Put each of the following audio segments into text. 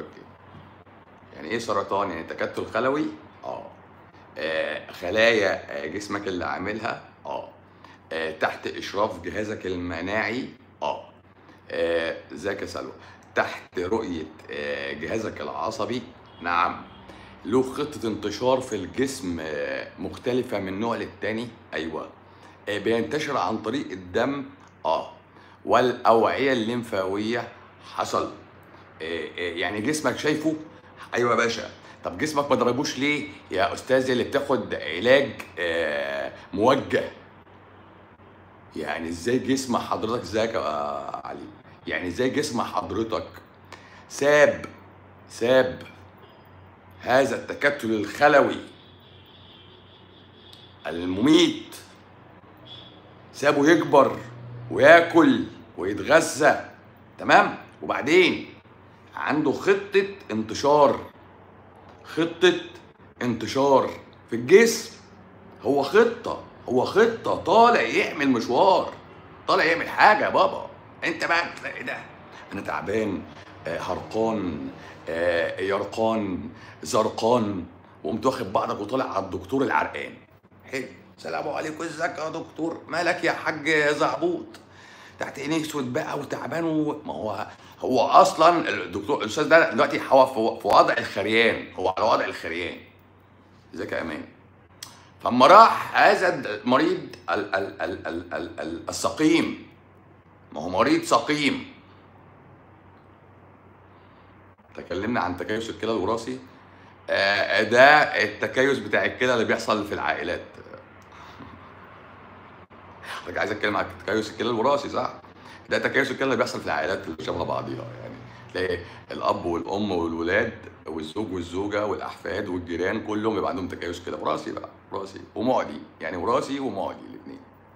اوكي يعني ايه سرطان يعني تكتل خلوي اه آه، خلايا آه، جسمك اللي عاملها اه آه، تحت اشراف جهازك المناعي اه آه، ازيك يا سلوى تحت رؤيه آه، جهازك العصبي نعم له خطه انتشار في الجسم آه، مختلفه من نوع للتاني ايوه آه، بينتشر عن طريق الدم اه والاوعيه الليمفاويه حصل آه، آه، يعني جسمك شايفه ايوه يا باشا طب جسمك ما ضربوش ليه يا استاذي اللي بتاخد علاج آه، موجه يعني ازاي جسم حضرتك ازيك يا علي يعني ازاي جسم حضرتك ساب ساب هذا التكتل الخلوي المميت سابه يكبر وياكل ويتغذى تمام وبعدين عنده خطة انتشار خطة انتشار في الجسم هو خطة هو خطة طالع يعمل مشوار طالع يعمل حاجة يا بابا انت بقى بتلاقي ده انا تعبان آه، هرقان آه، يرقان زرقان وقمت واخد بعضك وطالع على الدكتور العرقان حلو سلام عليكم ازيك يا دكتور مالك يا حاج زعبوط تحت عينيه اسود بقى وتعبان و... ما هو هو اصلا الدكتور الاستاذ ده دلوقتي هو في في وضع الخريان هو على وضع الخريان ازيك يا امان فلما راح هذا المريض ال ال ال ال ال ال السقيم ما هو مريض سقيم تكلمنا عن تكيس الكلى الوراثي آه، ده التكيس بتاع الكلى اللي بيحصل في العائلات حضرتك عايز اتكلم عن تكيس الكلى الوراثي صح؟ ده تكيس الكلى اللي بيحصل في العائلات اللي شبه بعضيها يعني تلاقي الاب والام والولاد والزوج والزوجه والاحفاد والجيران كلهم بيبقى عندهم تكيس كده وراثي بقى وراثي ومعدي يعني وراثي ومعدي الاثنين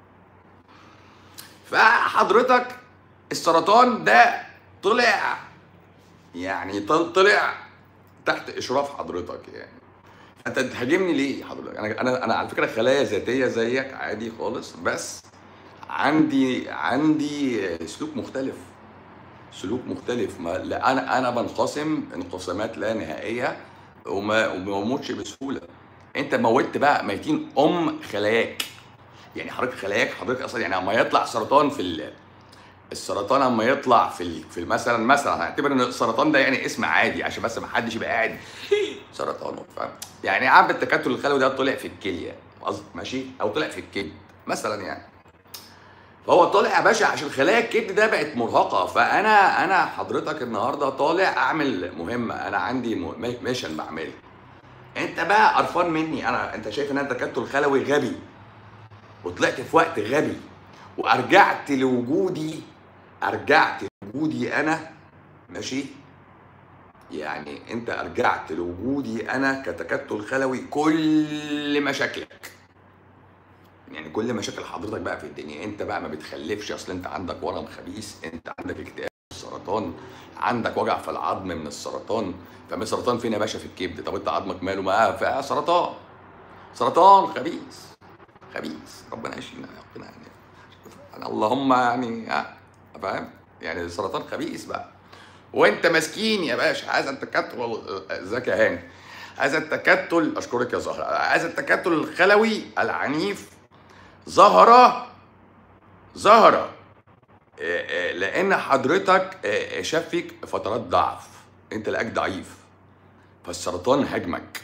فحضرتك السرطان ده طلع يعني طل- طلع تحت اشراف حضرتك يعني انت تهاجمني ليه حضرتك انا انا انا على فكره خلايا ذاتيه زيك عادي خالص بس عندي عندي سلوك مختلف سلوك مختلف ما لا انا انا بنقسم انقسامات لا نهائيه وما وما بموتش بسهوله انت موتت بقى ميتين ام خلاياك يعني حضرتك خلاياك حضرتك اصلا يعني اما يطلع سرطان في ال... السرطان اما يطلع في ال... في مثلا مثلا هنعتبر ان السرطان ده يعني اسم عادي عشان بس ما حدش يبقى قاعد سرطان فاهم يعني عم التكتل الخلوي ده طلع في الكليه قصد ماشي او طلع في الكبد مثلا يعني فهو طالع يا باشا عشان خلايا الكبد ده بقت مرهقه فانا انا حضرتك النهارده طالع اعمل مهمه انا عندي م- ميشن بعملها انت بقى قرفان مني انا انت شايف ان انا تكتل خلوي غبي وطلعت في وقت غبي وارجعت لوجودي ارجعت لوجودي انا ماشي يعني انت ارجعت لوجودي انا كتكتل خلوي كل مشاكلك يعني كل مشاكل حضرتك بقى في الدنيا انت بقى ما بتخلفش اصل انت عندك ورم خبيث انت عندك اكتئاب من السرطان عندك وجع في العظم من السرطان فمن السرطان فين يا باشا في الكبد طب انت عظمك ماله ما في سرطان سرطان خبيث خبيث ربنا يشفينا ربنا يعني يعني اللهم يعني ها، فاهم يعني السرطان خبيث بقى وانت مسكين يا باشا عايز التكتل والله- ازيك يا هاني هذا التكتل اشكرك يا زهره هذا التكتل الخلوي العنيف ظهر ظهر آه، آه، لان حضرتك آه، آه، شاف فيك فترات ضعف انت لقاك ضعيف فالسرطان هاجمك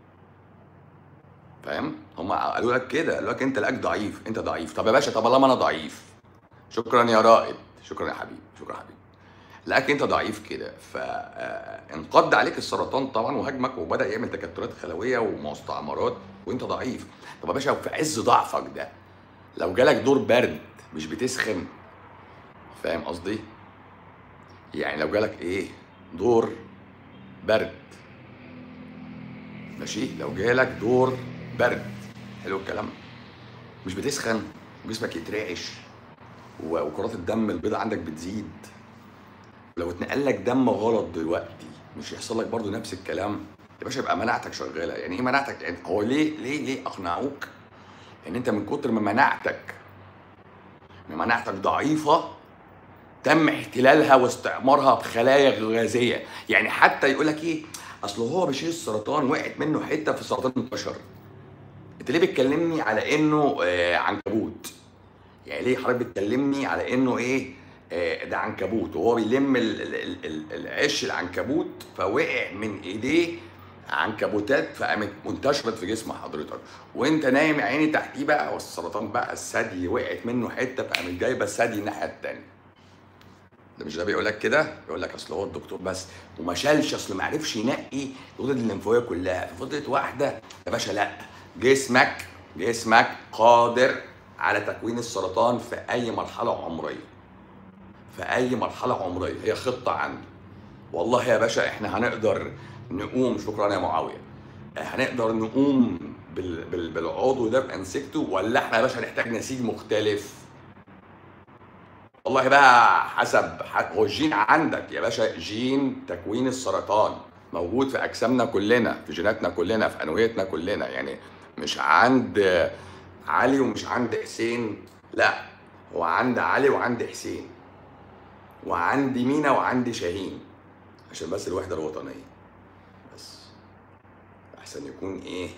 فاهم هم قالوا لك كده قالوا لك انت لقاك ضعيف انت ضعيف طب يا باشا طب لما انا ضعيف شكرا يا رائد شكرا يا حبيبي شكرا يا حبيبي لقاك انت ضعيف كده فانقض عليك السرطان طبعا وهاجمك وبدا يعمل تكتلات خلويه ومستعمرات وانت ضعيف طب يا باشا في عز ضعفك ده لو جالك دور برد مش بتسخن فاهم قصدي يعني لو جالك ايه دور برد ماشي لو جالك دور برد حلو الكلام مش بتسخن وجسمك يترعش و- وكرات الدم البيضاء عندك بتزيد لو اتنقل لك دم غلط دلوقتي مش يحصل لك برضو نفس الكلام يا باشا يبقى مناعتك شغاله يعني ايه مناعتك يعني هو ليه ليه ليه اقنعوك ان انت من كتر ما مناعتك ما مناعتك ضعيفه تم احتلالها واستعمارها بخلايا غازيه يعني حتى يقول لك ايه اصل هو بيشيل السرطان وقعت منه حته في سرطان البشر انت ليه بتكلمني على انه آه عنكبوت يعني ليه حضرتك بتكلمني على انه ايه آه ده عنكبوت وهو بيلم ال- ال- ال- ال- العش العنكبوت فوقع من ايديه عنكبوتات فقامت منتشرت في جسم حضرتك وانت نايم يا عيني تحتيه بقى والسرطان بقى الثدي وقعت منه حته فقامت جايبه الثدي الناحيه التانيه ده مش ده بيقول لك كده بيقول لك اصل هو الدكتور بس وما شالش اصل ما عرفش ينقي الغدد الليمفاويه كلها ففضلت واحده يا باشا لا جسمك جسمك قادر على تكوين السرطان في اي مرحله عمريه في اي مرحله عمريه هي خطه عنده والله يا باشا احنا هنقدر نقوم شكرا يا معاويه هنقدر نقوم بال... بال... بالعضو ده بانسجته ولا احنا يا باشا هنحتاج نسيج مختلف والله بقى حسب ح- هو الجين عندك يا باشا جين تكوين السرطان موجود في اجسامنا كلنا في جيناتنا كلنا في انويتنا كلنا يعني مش عند علي ومش عند حسين لا هو عند علي وعند حسين وعندي مينا وعندي شاهين عشان بس الوحده الوطنيه بس احسن يكون ايه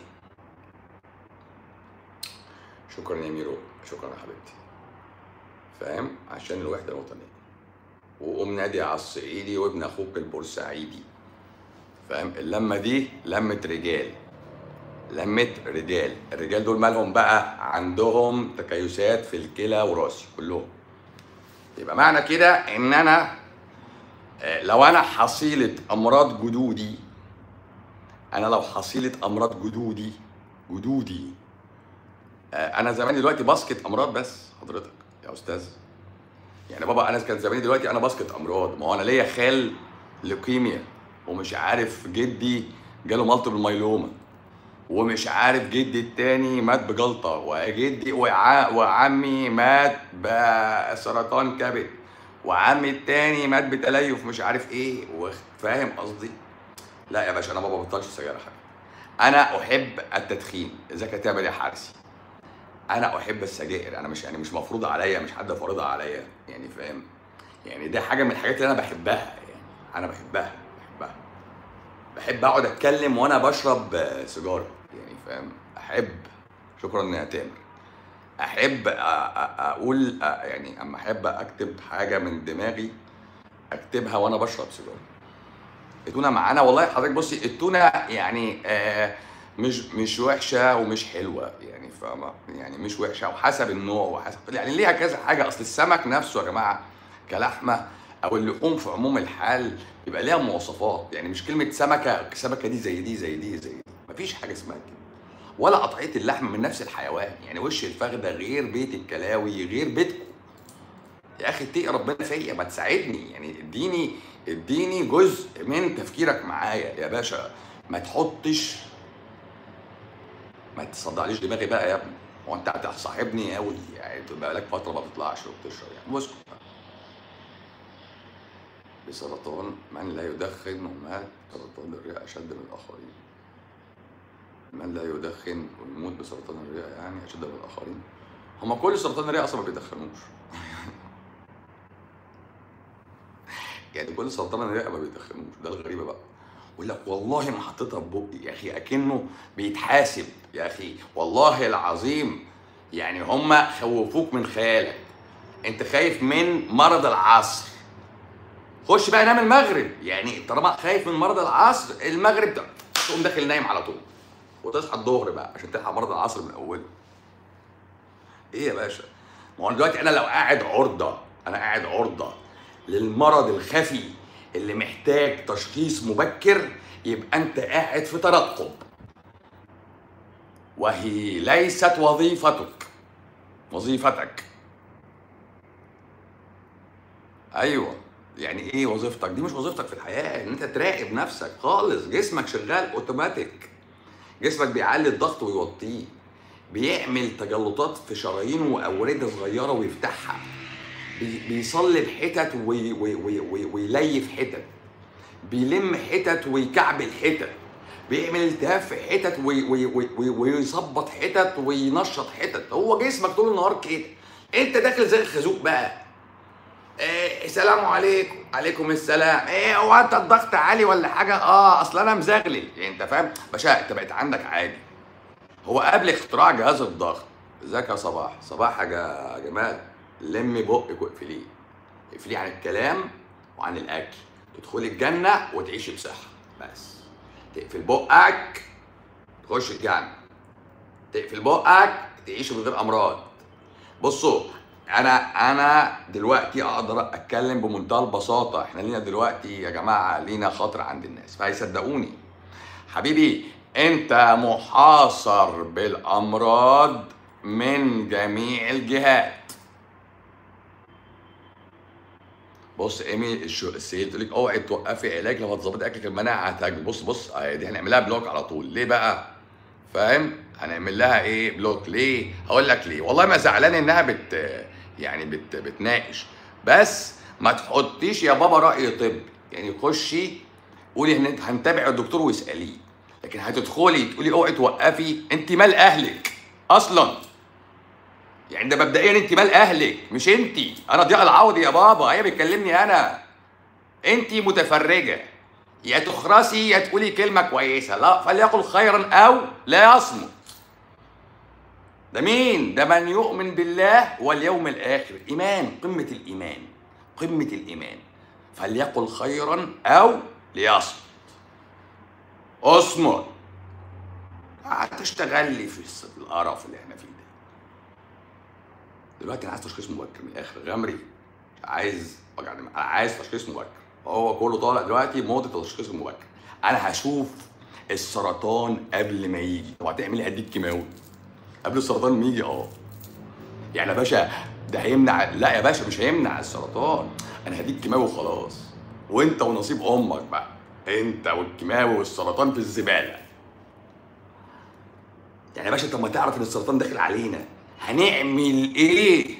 شكرا يا ميرو شكرا يا حبيبتي فاهم عشان الوحده الوطنيه وقوم نادي على الصعيدي وابن اخوك البورسعيدي فاهم اللمه دي لمه رجال لمه رجال الرجال دول مالهم بقى عندهم تكيسات في الكلى وراسي كلهم يبقى معنى كده ان انا آه، لو انا حصيله امراض جدودي انا لو حصيله امراض جدودي جدودي آه، انا زماني دلوقتي باسكت امراض بس حضرتك يا استاذ يعني بابا انا كان زماني دلوقتي انا باسكت امراض ما هو انا ليا خال لوكيميا ومش عارف جدي جاله مالتيبل مايلوما ومش عارف جدي التاني مات بجلطه وجدي وع... وعمي مات بسرطان كبد وعمي التاني مات بتليف مش عارف ايه فاهم قصدي؟ لا يا باشا انا ما ببطلش سجاير يا حبيبي انا احب التدخين اذا كنت تعمل يا حارسي انا احب السجائر انا مش يعني مش مفروض عليا مش حد فرضها عليا يعني فاهم يعني ده حاجه من الحاجات اللي انا بحبها يعني انا بحبها بحبها بحب اقعد اتكلم وانا بشرب آه، سيجاره يعني فاهم احب شكرا يا تامر احب أ- أ- اقول أ- يعني اما احب اكتب حاجه من دماغي اكتبها وانا بشرب سيجاره التونه معانا والله حضرتك بصي التونه يعني آه مش مش وحشه ومش حلوه يعني فاهمه يعني مش وحشه وحسب النوع وحسب يعني ليها كذا حاجه اصل السمك نفسه يا جماعه كلحمه او اللحوم في عموم الحال بيبقى ليها مواصفات يعني مش كلمه سمكه السمكه دي زي دي زي دي زي دي مفيش حاجه اسمها كده ولا قطعيه اللحم من نفس الحيوان يعني وش الفخده غير بيت الكلاوي غير بيتكم يا اخي اتقي ربنا فيا ما تساعدني يعني اديني اديني جزء من تفكيرك معايا يا باشا ما تحطش ما تصدعليش دماغي بقى يا ابني هو انت هتصاحبني قوي يعني تبقى لك فتره ما بتطلعش وبتشرب يعني واسكت بقى. بسرطان من لا يدخن ومات سرطان الرئه اشد من الاخرين من لا يدخن ويموت بسرطان الرئه يعني اشد من الاخرين هما كل سرطان الرئه اصلا ما بيدخنوش يعني كل سرطان الرئه ما بيدخنوش ده الغريبه بقى يقول لك والله ما حطيتها في بقي يا اخي اكنه بيتحاسب يا اخي والله العظيم يعني هم خوفوك من خيالك انت خايف من مرض العصر خش بقى نام المغرب يعني طالما خايف من مرض العصر المغرب ده تقوم داخل نايم على طول وتصحى الظهر بقى عشان تلحق مرض العصر من اوله ايه يا باشا ما هو دلوقتي انا لو قاعد عرضه انا قاعد عرضه للمرض الخفي اللي محتاج تشخيص مبكر يبقى انت قاعد في ترقب وهي ليست وظيفتك وظيفتك ايوه يعني ايه وظيفتك دي مش وظيفتك في الحياه ان انت تراقب نفسك خالص جسمك شغال اوتوماتيك جسمك بيعلي الضغط ويوطيه بيعمل تجلطات في شرايينه واورده صغيره ويفتحها بي- بيصلب حتت وي وي وي وي ويليف حتت بيلم حتت ويكعبل حتت بيعمل التهاب في حتت وي وي وي وي ويظبط حتت وينشط حتت هو جسمك طول النهار كده انت داخل زي الخازوق بقى إيه سلام عليكم عليكم السلام ايه هو انت الضغط عالي ولا حاجه اه اصل انا مزغلل يعني انت فاهم باشا انت بقيت عندك عادي هو قبل اختراع جهاز الضغط ازيك يا صباح صباح يا جا- جمال لمي بقك واقفليه اقفليه عن الكلام وعن الاكل تدخلي الجنه وتعيشي بصحه بس تقفل بقك تخش الجنه تقفل بقك تعيش من غير امراض بصوا انا انا دلوقتي اقدر اتكلم بمنتهى البساطه احنا لينا دلوقتي يا جماعه لينا خاطر عند الناس فهيصدقوني حبيبي انت محاصر بالامراض من جميع الجهات بص ايمي الش- السيد تقول لك اوعي توقفي علاج لو هتظبطي اكلك المناعه هتهاجم بص بص آه، دي هنعملها بلوك على طول ليه بقى فاهم هنعمل لها ايه بلوك ليه هقول لك ليه والله ما زعلان انها بت يعني بت بتناقش بس ما تحطيش يا بابا راي طب يعني خشي قولي هن- هنتابع الدكتور واساليه لكن هتدخلي تقولي اوعي توقفي انت مال اهلك اصلا يعني ده مبدئيا انت مال اهلك مش انت انا ضياء العوضي يا بابا هي بتكلمني انا انت متفرجه يا تخرسي يا تقولي كلمه كويسه لا فليقل خيرا او لا يصمت ده مين ده من يؤمن بالله واليوم الاخر ايمان قمه الايمان قمه الايمان فليقل خيرا او ليصمت اصمت هتشتغل لي في الس- القرف اللي احنا فيه ده دلوقتي انا عايز تشخيص مبكر من الاخر غمري عايز وجع دماغ انا عايز تشخيص مبكر هو كله طالع دلوقتي موضه التشخيص المبكر انا هشوف السرطان قبل ما يجي طب هتعمل ايه هديك كيماوي قبل السرطان ما يجي اه يعني يا باشا ده هيمنع لا يا باشا مش هيمنع السرطان انا هديك كيماوي وخلاص وانت ونصيب امك بقى انت والكيماوي والسرطان في الزباله يعني يا باشا طب ما تعرف ان السرطان داخل علينا هنعمل ايه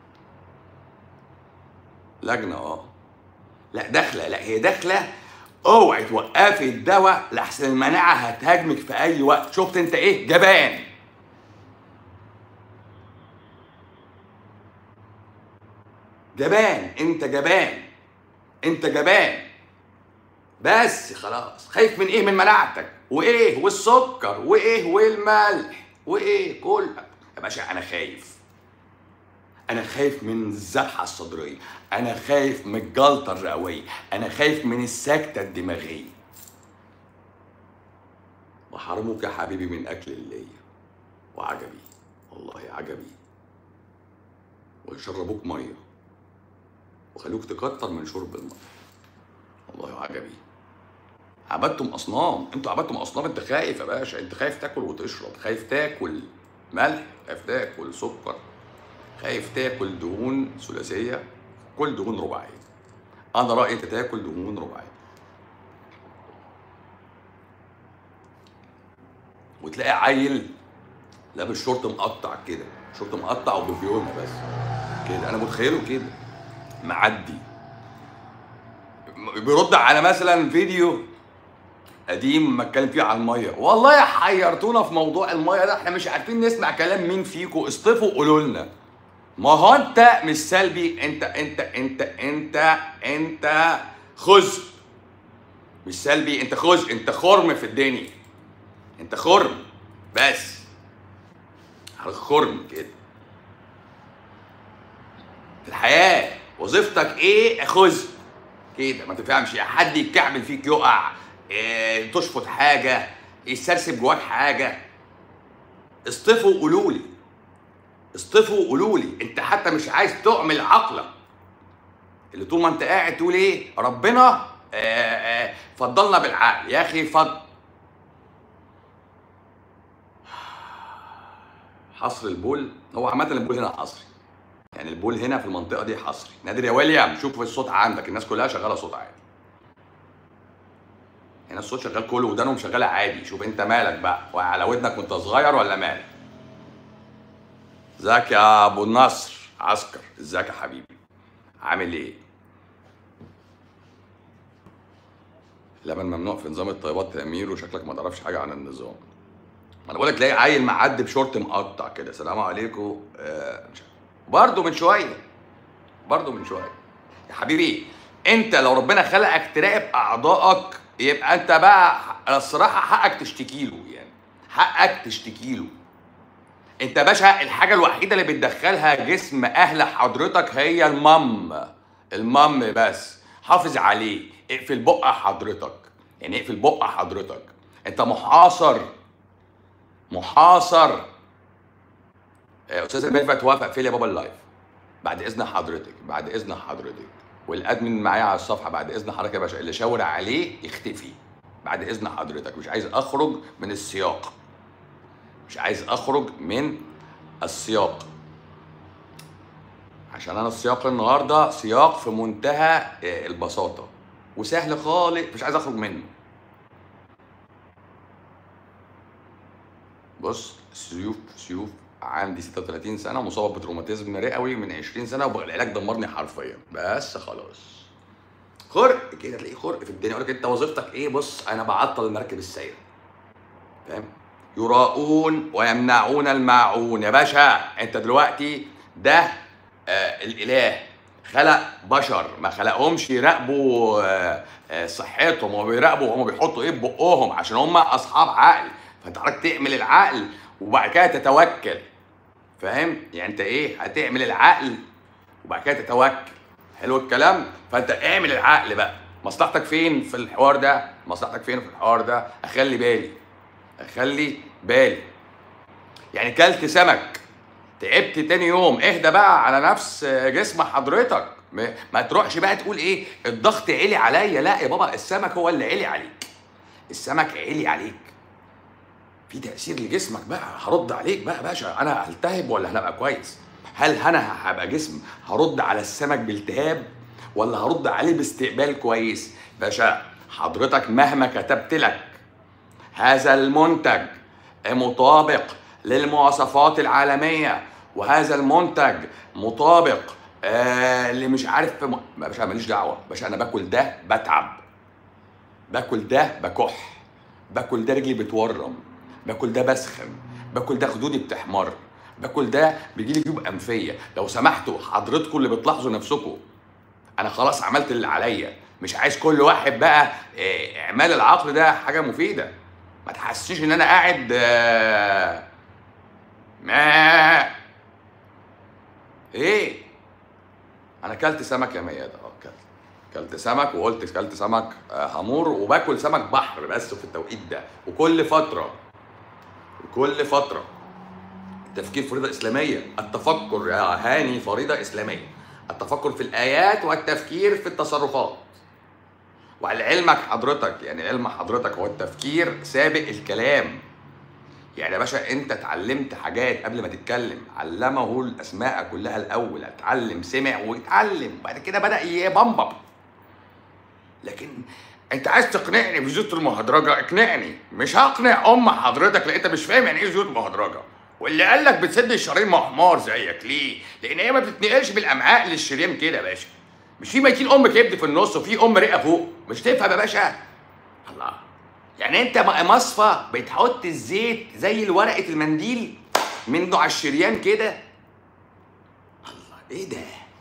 لجنه اه لا داخله لا هي داخله اوعي توقفي الدواء لحسن المناعه هتهاجمك في اي وقت شفت انت ايه جبان جبان انت جبان انت جبان بس خلاص خايف من ايه من مناعتك وايه والسكر وايه والملح وايه كل يا باشا انا خايف انا خايف من الذبحه الصدريه انا خايف من الجلطه الرئويه انا خايف من السكته الدماغيه وحرمك يا حبيبي من اكل الليل وعجبي والله عجبي ويشربوك ميه وخلوك تكتر من شرب الميه والله عجبي عبدتم اصنام انتوا عبدتم اصنام انت خايف يا باشا انت خايف تاكل وتشرب خايف تاكل ملح خايف تاكل سكر خايف تاكل دهون ثلاثيه كل دهون رباعيه انا رايي انت تاكل دهون رباعيه وتلاقي عيل لابس شورت مقطع كده شورت مقطع وبفيونه بس كده انا متخيله كده معدي بيرد على مثلا فيديو قديم ما اتكلم فيه عن الميه والله حيرتونا في موضوع الميه ده احنا مش عارفين نسمع كلام مين فيكم اصطفوا قولوا لنا ما هو انت مش سلبي انت انت انت انت انت خزق مش سلبي انت خزق انت خرم في الدنيا انت خرم بس خرم كده في الحياه وظيفتك ايه خزق كده ما تفهمش حد يتكعبل فيك يقع إيه تشفط حاجه يسترسب جواك حاجه اصطفوا قولوا لي اصطفوا قولوا لي انت حتى مش عايز تعمل عقلك اللي طول ما انت قاعد تقول ايه ربنا آه آه فضلنا بالعقل يا اخي فضل حصر البول هو عامة البول هنا حصري يعني البول هنا في المنطقة دي حصري نادر يا ويليام شوف الصوت عندك الناس كلها شغالة صوت عادي هنا الصوت شغال كله ودانهم شغالة عادي شوف انت مالك بقى وعلى ودنك وانت صغير ولا مالك ازيك يا ابو النصر عسكر ازيك يا حبيبي عامل ايه لبن ممنوع في نظام الطيبات تأمير وشكلك ما تعرفش حاجة عن النظام ما انا بقول لك تلاقي عيل معدي بشورت مقطع كده سلام عليكم آه مش برضه من شويه برضه من شويه يا حبيبي انت لو ربنا خلقك تراقب اعضائك يبقى انت بقى الصراحه حقك تشتكي له يعني حقك تشتكي له انت يا باشا الحاجه الوحيده اللي بتدخلها جسم اهل حضرتك هي المم المم بس حافظ عليه اقفل بق حضرتك يعني اقفل بق حضرتك انت محاصر محاصر يا استاذ ميرفت توافق فين يا بابا اللايف بعد اذن حضرتك بعد اذن حضرتك والادمن معايا على الصفحه بعد اذن حضرتك يا باشا اللي شاور عليه يختفي بعد اذن حضرتك مش عايز اخرج من السياق مش عايز اخرج من السياق عشان انا السياق النهارده سياق في منتهى آه، البساطه وسهل خالص مش عايز اخرج منه بص سيوف سيوف عندي 36 سنه مصاب بتروماتيزم رئوي من 20 سنه والعلاج دمرني حرفيا بس خلاص خرق كده تلاقيه خرق في الدنيا يقول لك انت وظيفتك ايه بص انا بعطل المركب السايره فاهم يراؤون ويمنعون الماعون يا باشا انت دلوقتي ده آه الاله خلق بشر ما خلقهمش يراقبوا آه آه صحتهم هو بيراقبوا هم بيحطوا ايه في بقهم عشان هم اصحاب عقل فانت حضرتك تعمل العقل وبعد كده تتوكل فاهم يعني انت ايه هتعمل العقل وبعد كده تتوكل حلو الكلام فانت اعمل العقل بقى مصلحتك فين في الحوار ده مصلحتك فين في الحوار ده اخلي بالي اخلي بالي يعني كلت سمك تعبت تاني يوم اهدى بقى على نفس جسم حضرتك ما- ما تروحش بقى تقول ايه الضغط عالي عليا لا يا بابا السمك هو اللي عالي عليك السمك عالي عليك في تاثير لجسمك بقى هرد عليك بقى يا باشا انا هلتهب ولا هنبقى كويس هل انا هبقى جسم هرد على السمك بالتهاب ولا هرد عليه باستقبال كويس باشا حضرتك مهما كتبت لك هذا المنتج مطابق للمواصفات العالمية وهذا المنتج مطابق آه اللي مش عارف م... باشا ماليش دعوة باشا أنا باكل ده بتعب باكل ده بكح باكل ده رجلي بتورم باكل ده بسخن باكل ده خدودي بتحمر باكل ده بيجيلي جيوب أنفية لو سمحتوا حضرتكم اللي بتلاحظوا نفسكم انا خلاص عملت اللي عليا مش عايز كل واحد بقى آه، اعمال العقل ده حاجه مفيده ما تحسسنيش ان انا قاعد آه، ما ايه انا اكلت سمك يا ميادة اه اكلت اكلت سمك وقلت اكلت سمك آه، هامور وباكل سمك بحر بس في التوقيت ده وكل فتره وكل فتره التفكير فريضة إسلامية التفكر يا هاني فريضة إسلامية التفكر في الآيات والتفكير في التصرفات وعلى علمك حضرتك يعني علم حضرتك هو التفكير سابق الكلام يعني يا باشا انت اتعلمت حاجات قبل ما تتكلم علمه الاسماء كلها الاول اتعلم سمع ويتعلم بعد كده بدا يبمبم لكن انت عايز تقنعني بزيوت المهدرجه اقنعني مش هقنع ام حضرتك لان انت مش فاهم يعني ايه زيوت مهدرجه واللي قال لك بتسد الشرايين ما هو حمار زيك ليه؟ لان هي ما بتتنقلش بالامعاء للشريان كده يا باشا مش في ميتين ام كبد في النص وفي ام رئه فوق مش تفهم يا باشا الله يعني انت م- مصفى بتحط الزيت زي ورقه المنديل منه على الشريان كده الله ايه ده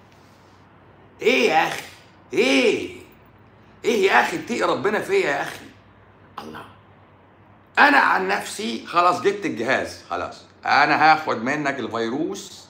ايه يا اخي ايه ايه يا اخي اتقي ربنا فيا يا اخي الله انا عن نفسي خلاص جبت الجهاز خلاص انا هاخد منك الفيروس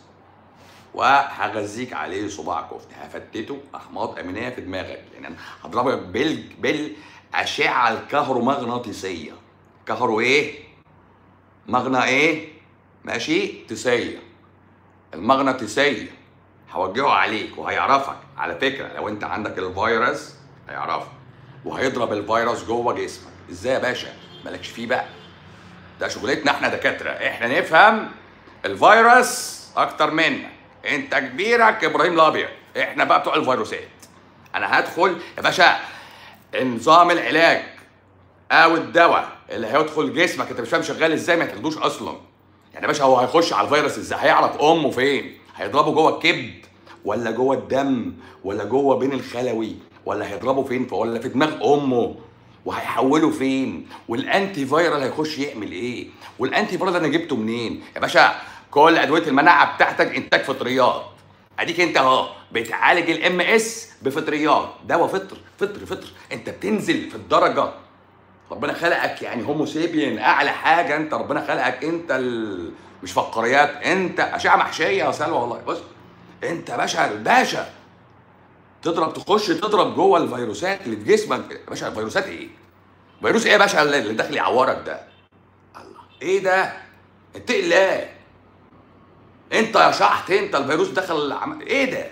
وهغذيك عليه صباع كفته هفتته احماض امينيه في دماغك لان انا هضربك بال بالاشعه الكهرومغناطيسيه كهرو ايه مغنى ايه ماشي تسيه المغناطيسيه هوجهه عليك وهيعرفك على فكره لو انت عندك الفيروس هيعرفك وهيضرب الفيروس جوه جسمك ازاي يا باشا مالكش فيه بقى ده شغلتنا احنا دكاتره احنا نفهم الفيروس اكتر منك انت كبيرك ابراهيم الابيض احنا بقى بتوع الفيروسات انا هدخل يا باشا نظام العلاج او الدواء اللي هيدخل جسمك انت مش فاهم شغال ازاي ما تاخدوش اصلا يعني يا باشا هو هيخش على الفيروس ازاي هيعرف امه فين هيضربه جوه الكبد ولا جوه الدم ولا جوه بين الخلوي ولا هيضربه فين ولا في دماغ امه وهيحوله فين والانتي فايرال هيخش يعمل ايه والانتي فايرال انا جبته منين يا باشا كل ادويه المناعه بتاعتك انتاج فطريات اديك انت اهو بتعالج الام اس بفطريات دواء فطر فطر فطر انت بتنزل في الدرجه ربنا خلقك يعني هومو سيبين اعلى حاجه انت ربنا خلقك انت ال... مش فقريات انت اشعه محشيه يا سلوى والله بص انت باشا الباشا تضرب تخش تضرب جوه الفيروسات اللي في جسمك يا باشا الفيروسات ايه؟ فيروس ايه يا باشا اللي داخل يعورك ده؟ الله ايه ده؟ اتقي الله انت يا شحت انت الفيروس دخل عم... ايه ده؟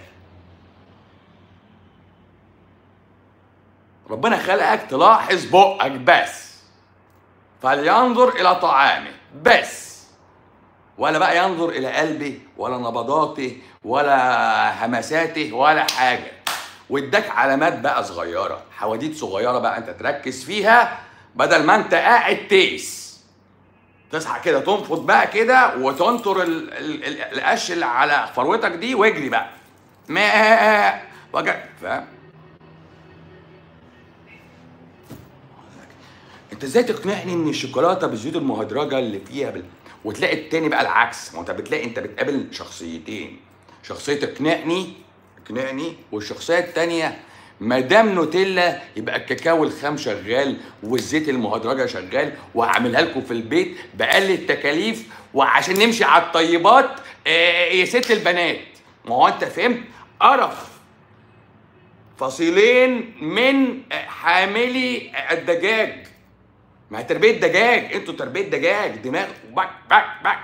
ربنا خلقك تلاحظ بقك بس فلينظر الى طعامه بس ولا بقى ينظر الى قلبه ولا نبضاته ولا همساته ولا حاجه واداك علامات بقى صغيره حواديت صغيره بقى انت تركز فيها بدل ما انت قاعد تيس تصحى كده تنفض بقى كده وتنطر ال- ال- ال- القش اللي على فروتك دي واجري بقى ما وجع فاهم انت ازاي تقنعني ان الشوكولاته بالزيوت المهدرجه اللي فيها بال... وتلاقي التاني بقى العكس ما انت بتلاقي انت بتقابل شخصيتين شخصيه اقنعني اقنعني والشخصيه التانيه ما دام نوتيلا يبقى الكاكاو الخام شغال والزيت المهدرجه شغال وهعملها لكم في البيت باقل التكاليف وعشان نمشي على الطيبات آه، يا ست البنات ما هو انت فهمت قرف فصيلين من حاملي الدجاج ما هي تربيه دجاج انتوا تربيه دجاج دماغ بك بك بك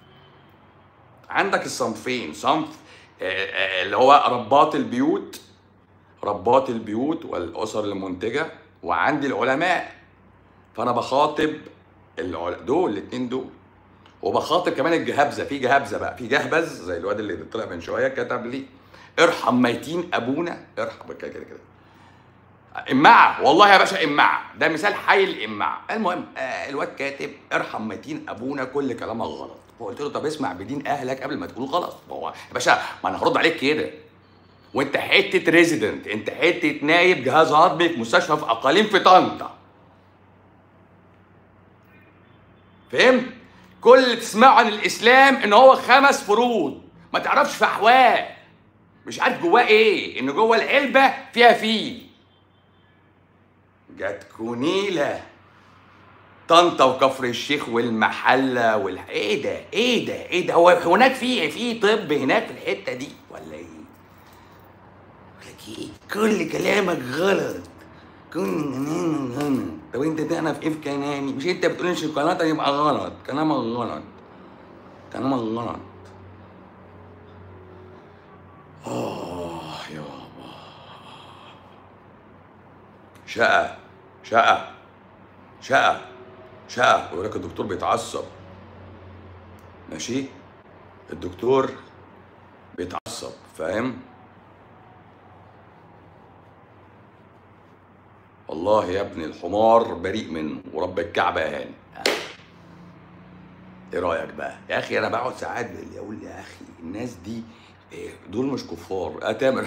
عندك الصنفين صنف آه، آه، اللي هو رباط البيوت رباط البيوت والاسر المنتجه وعندي العلماء فانا بخاطب العل... دول الاثنين دول وبخاطب كمان الجهابزه في جهابزه بقى في جهبذ زي الواد اللي طلع من شويه كتب لي ارحم ميتين ابونا ارحم كده كده كده امعة والله يا باشا امعة ده مثال حي الامعة المهم آه الواد كاتب ارحم ميتين ابونا كل كلامك غلط فقلت له طب اسمع بدين اهلك قبل ما تقول غلط هو يا باشا ما انا هرد عليك كده وانت حته ريزيدنت انت حته نايب جهاز هضمي في مستشفى في اقاليم في طنطا فهمت كل اللي تسمعه عن الاسلام ان هو خمس فروض ما تعرفش في احوال مش عارف جواه ايه ان جوه العلبه فيها فيل جاتكوا نيله طنطا وكفر الشيخ والمحله وال ايه ده ايه ده ايه ده هو هناك في في طب هناك في الحته دي ولا ايه لك ايه كل كلامك غلط كل غلط طب انت تعرف ايه في كلامي مش انت بتقول الشوكولاته يبقى غلط كلامك غلط كلامك غلط اه يابا شقة شقة شقة شقة ويقول لك الدكتور بيتعصب ماشي الدكتور بيتعصب فاهم والله يا ابني الحمار بريء منه ورب الكعبة يا هاني ايه رايك بقى يا اخي انا بقعد ساعات بالليل اقول يا اخي الناس دي إيه، دول مش كفار اه تامر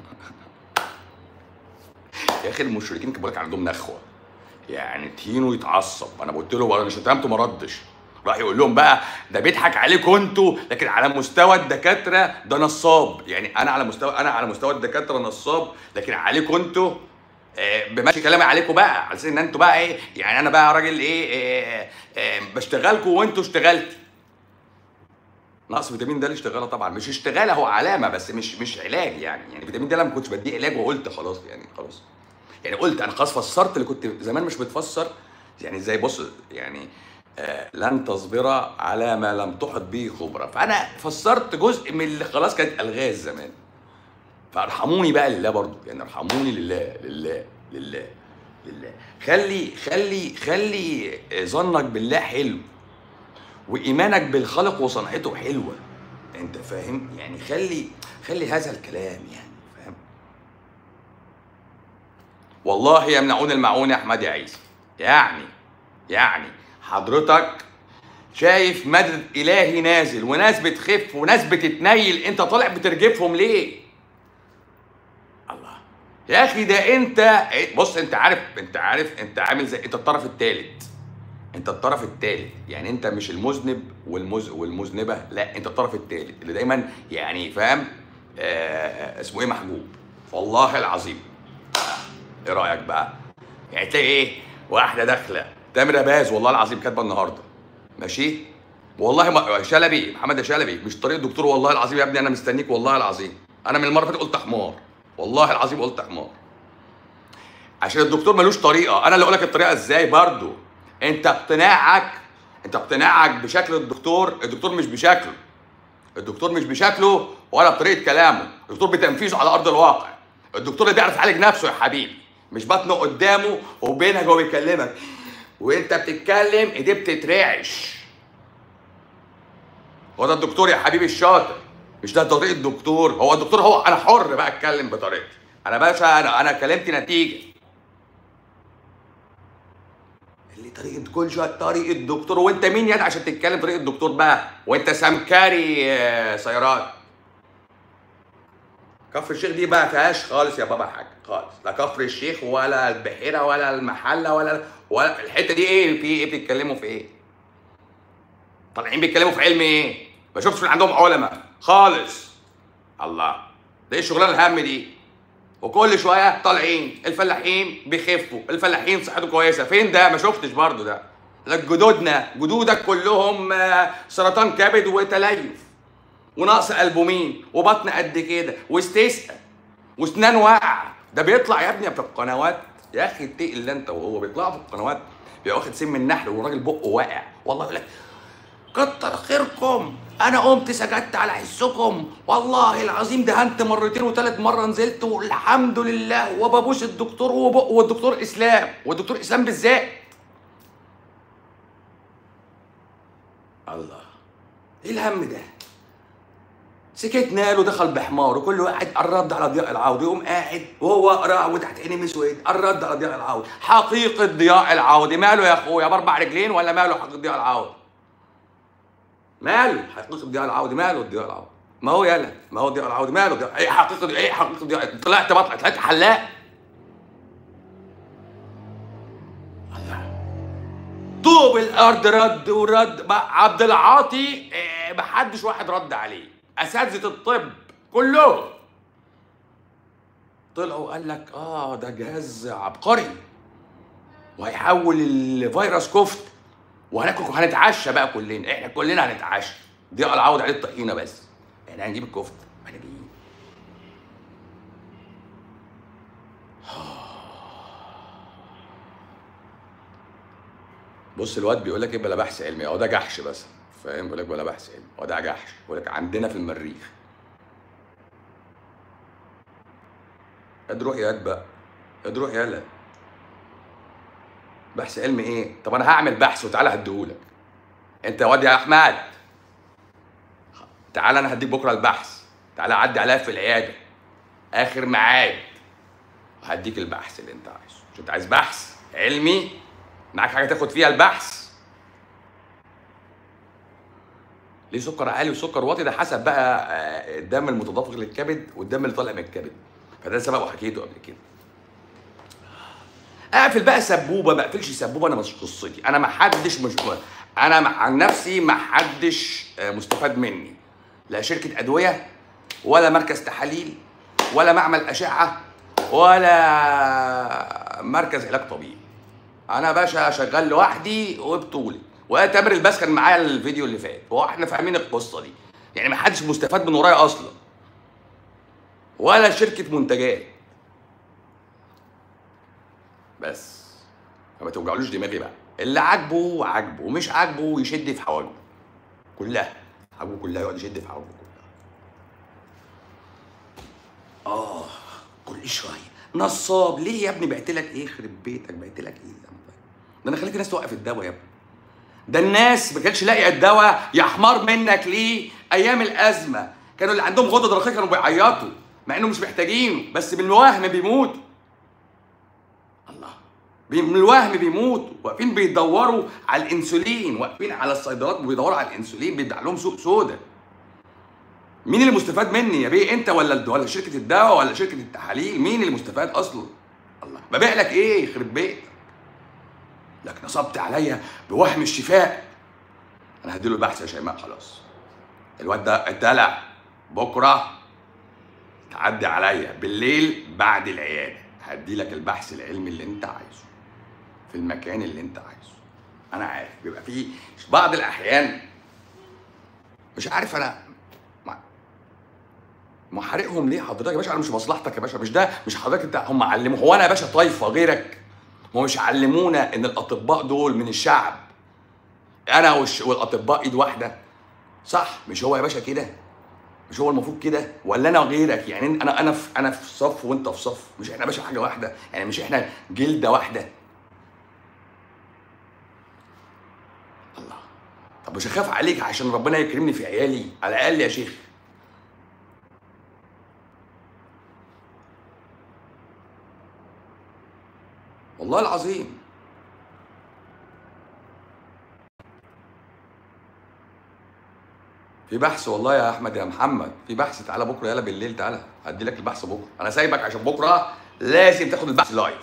يا اخي المشركين كان بيقول لك عندهم نخوه يعني تهينه يتعصب انا قلت له انا شتمته ما ردش راح يقول لهم بقى ده بيضحك عليكم انتوا لكن على مستوى الدكاتره ده نصاب يعني انا على مستوى انا على مستوى الدكاتره نصاب لكن عليكم انتوا آه، بمشي كلامي عليكم بقى على اساس ان انتوا بقى ايه يعني انا بقى راجل ايه آه، آه، بشتغلكم وانتوا اشتغلتي نقص فيتامين د اشتغاله طبعا مش اشتغاله هو علامه بس مش مش علاج يعني يعني فيتامين د انا ما كنتش بديه علاج وقلت خلاص يعني خلاص يعني قلت انا خلاص فسرت اللي كنت زمان مش بتفسر يعني زي بص يعني آه لن تصبر على ما لم تحط به خبره فانا فسرت جزء من اللي خلاص كانت الغاز زمان فارحموني بقى لله برضو يعني ارحموني لله لله لله لله خلي خلي خلي ظنك بالله حلو وايمانك بالخالق وصنعته حلوه انت فاهم يعني خلي خلي هذا الكلام يعني فاهم والله يمنعون المعون يا احمد يا عيسى يعني يعني حضرتك شايف مدد الهي نازل وناس بتخف وناس بتتنيل انت طالع بترجفهم ليه الله يا اخي ده انت بص انت عارف انت عارف انت عامل زي انت الطرف الثالث انت الطرف الثالث يعني انت مش المذنب والمز والمذنبه لا انت الطرف الثالث اللي دايما يعني فاهم آه اسمه ايه محجوب والله العظيم ايه رايك بقى يعني تلاقي ايه واحده داخله تامر باز والله العظيم كاتبه النهارده ماشي والله ما شلبي محمد شلبي مش طريق الدكتور والله العظيم يا ابني انا مستنيك والله العظيم انا من المره اللي فاتت قلت حمار والله العظيم قلت حمار عشان الدكتور ملوش طريقه انا اللي اقول لك الطريقه ازاي برضو انت اقتناعك انت اقتناعك بشكل الدكتور الدكتور مش بشكله الدكتور مش بشكله ولا بطريقه كلامه الدكتور بتنفيذه على ارض الواقع الدكتور اللي بيعرف يعالج نفسه يا حبيبي مش بطنه قدامه وبينها جوه بيكلمك وانت بتتكلم ايديه بتترعش هو ده الدكتور يا حبيبي الشاطر مش ده طريقه الدكتور هو الدكتور هو انا حر بقى اتكلم بطريقتي انا باشا انا انا كلمتي نتيجه اللي طريقه كل شويه طريقه الدكتور وانت مين يد عشان تتكلم طريقه الدكتور بقى وانت سمكري آه، سيارات كفر الشيخ دي بقى فيهاش خالص يا بابا حاجه خالص لا كفر الشيخ ولا البحيره ولا المحله ولا ولا الحته دي ايه في ايه بتتكلموا في ايه طالعين بيتكلموا في علم ايه ما شفتش من عندهم علماء خالص الله ده ايه الشغلانه الهم دي وكل شويه طالعين الفلاحين بيخفوا الفلاحين صحته كويسه فين ده ما شفتش برضو ده لك جدودنا جدودك كلهم آه، سرطان كبد وتليف ونقص البومين وبطن قد كده واستسقى واسنان واقعه ده بيطلع يا ابني في القنوات يا اخي اتقي اللي انت وهو بيطلعوا في القنوات بيبقى واخد سم النحل والراجل بقه واقع والله يقول لك كتر خيركم انا قمت سجدت على حسكم والله العظيم دهنت مرتين وثالث مره نزلت والحمد لله وببوس الدكتور وب- والدكتور اسلام والدكتور اسلام بالذات الله ايه الهم ده سكتنا له دخل بحمار وكل واحد الرد على ضياء العوض يقوم قاعد وهو قرع وتحت عينيه مسود الرد على ضياء العوض حقيقه ضياء العوض ماله يا اخويا باربع رجلين ولا ماله حقيقه ضياء العوض ماله حقيقه ضياء العوضي ماله ضياء العوضي ما هو يلا ما هو ضياء العوضي ماله ضياء ايه حقيقه ايه حقيقه ضياء طلعت بطلع طلعت حلاق الله. طوب الارض رد ورد بقى عبد العاطي إيه، محدش واحد رد عليه اساتذه الطب كلهم طلعوا قال لك اه ده جهاز عبقري وهيحول الفيروس كفت وهناكل وهنتعشى بقى كلنا احنا كلنا هنتعشى ضياء العوض عليه الطحينه بس احنا هنجيب الكفته احنا جايين بص الواد بيقول لك ايه بلا بحث علمي هو ده جحش بس فاهم بيقول لك بلا بحث علمي هو ده جحش بيقول لك عندنا في المريخ اد روح يا اد بقى اد روح يلا بحث علمي ايه طب انا هعمل بحث وتعالى هديهولك انت يا واد يا احمد تعالى انا هديك بكره البحث تعالى عدي عليا في العياده اخر ميعاد هديك البحث اللي انت عايزه مش انت عايز بحث علمي معاك حاجه تاخد فيها البحث ليه سكر عالي وسكر واطي ده حسب بقى آه، الدم المتدفق للكبد والدم اللي طالع من الكبد فده سبب وحكيته قبل كده اقفل بقى سبوبه ما اقفلش سبوبه انا مش قصتي انا ما حدش مش انا مع- عن نفسي ما حدش آه، مستفاد مني لا شركه ادويه ولا مركز تحاليل ولا معمل اشعه ولا مركز علاج طبيعي انا باشا شغال لوحدي وبطولي وتامر الباس كان معايا الفيديو اللي فات واحنا فاهمين القصه دي يعني ما حدش مستفاد من ورايا اصلا ولا شركه منتجات بس فما توجعلوش دماغي بقى اللي عاجبه عاجبه ومش عاجبه يشد في حواجبه كلها حواجبه كلها يقعد يشد في حواجبه كلها اه كل شويه نصاب ليه يا ابني بعت لك ايه يخرب بيتك بعت لك ايه يا عم؟ ده انا خليت الناس توقف الدواء يا ابني ده الناس ما كانتش لاقيه الدواء يا حمار منك ليه ايام الازمه كانوا اللي عندهم غده درقيه كانوا بيعيطوا مع انهم مش محتاجينه بس بالوهم بيموتوا الله بي- من الوهم بيموتوا واقفين بيدوروا على الانسولين واقفين على الصيدلات وبيدوروا على الانسولين بيدع لهم سوق سودا مين اللي مستفاد مني يا بيه انت ولا الد- ولا شركه الدواء ولا شركه التحاليل مين اللي مستفاد اصلا الله ببيع لك ايه يخرب بيتك لك نصبت عليا بوهم الشفاء انا هديله البحث يا شيماء خلاص الواد ده اتدلع بكره تعدي عليا بالليل بعد العياده هدي لك البحث العلمي اللي انت عايزه في المكان اللي انت عايزه انا عارف بيبقى في بعض الاحيان مش عارف انا ما- محارقهم ليه حضرتك يا باشا انا مش مصلحتك يا باشا مش ده مش حضرتك انت هم علموا هو انا يا باشا طايفه غيرك هم مش علمونا ان الاطباء دول من الشعب انا والش... والاطباء ايد واحده صح مش هو يا باشا كده مش هو المفروض كده ولا انا غيرك يعني انا انا في انا في صف وانت في صف مش احنا يا باشا حاجه واحده يعني مش احنا جلده واحده الله طب مش هخاف عليك عشان ربنا يكرمني في عيالي على الاقل يا شيخ والله العظيم في بحث والله يا احمد يا محمد في بحث تعالى بكره يلا بالليل تعالى هدي لك البحث بكره انا سايبك عشان بكره لازم تاخد البحث لايف